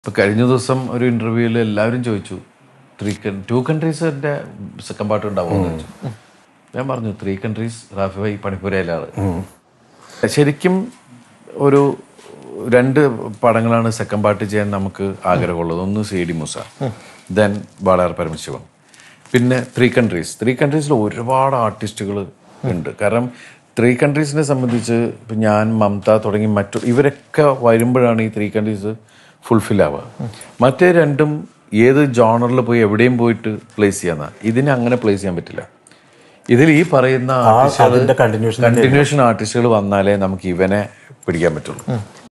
ഇപ്പൊ കഴിഞ്ഞ ദിവസം ഒരു ഇന്റർവ്യൂവിൽ എല്ലാവരും ചോദിച്ചു ത്രീ ടു കൺട്രീസിന്റെ സെക്കൻഡ് പാർട്ട് ഉണ്ടാവുമെന്ന് ചോദിച്ചു ഞാൻ പറഞ്ഞു ത്രീ കൺട്രീസ് റാഫി ഭായി പണിപ്പുരയിലാണ് ശരിക്കും ഒരു രണ്ട് പടങ്ങളാണ് സെക്കൻഡ് പാർട്ട് ചെയ്യാൻ നമുക്ക് ആഗ്രഹമുള്ളത് ഒന്ന് C D Moosa then Walayar Paramasivam പിന്നെ ത്രീ കൺട്രീസ് ത്രീ കൺട്രീസിൽ ഒരുപാട് ആർട്ടിസ്റ്റുകൾ ഉണ്ട് കാരണം ത്രീ കൺട്രീസിനെ സംബന്ധിച്ച് ഇപ്പം ഞാൻ മമത തുടങ്ങി മറ്റു ഇവരൊക്കെ വരുമ്പോഴാണ് ഈ ത്രീ കൺട്രീസ് ഫുൾഫിൽ ആവുക മറ്റേ രണ്ടും ഏത് ജോണറിൽ പോയി എവിടെയും പോയിട്ട് പ്ലേസ് ചെയ്യാന്ന ഇതിനെ അങ്ങനെ പ്ലേസ് ചെയ്യാൻ പറ്റില്ല ഇതിൽ ഈ പറയുന്ന അതിന്റെ continuation കണ്ടിന്യൂഷൻ ആർട്ടിസ്റ്റുകൾ വന്നാലേ നമുക്ക് ഇവനെ പിടിക്കാൻ പറ്റുള്ളൂ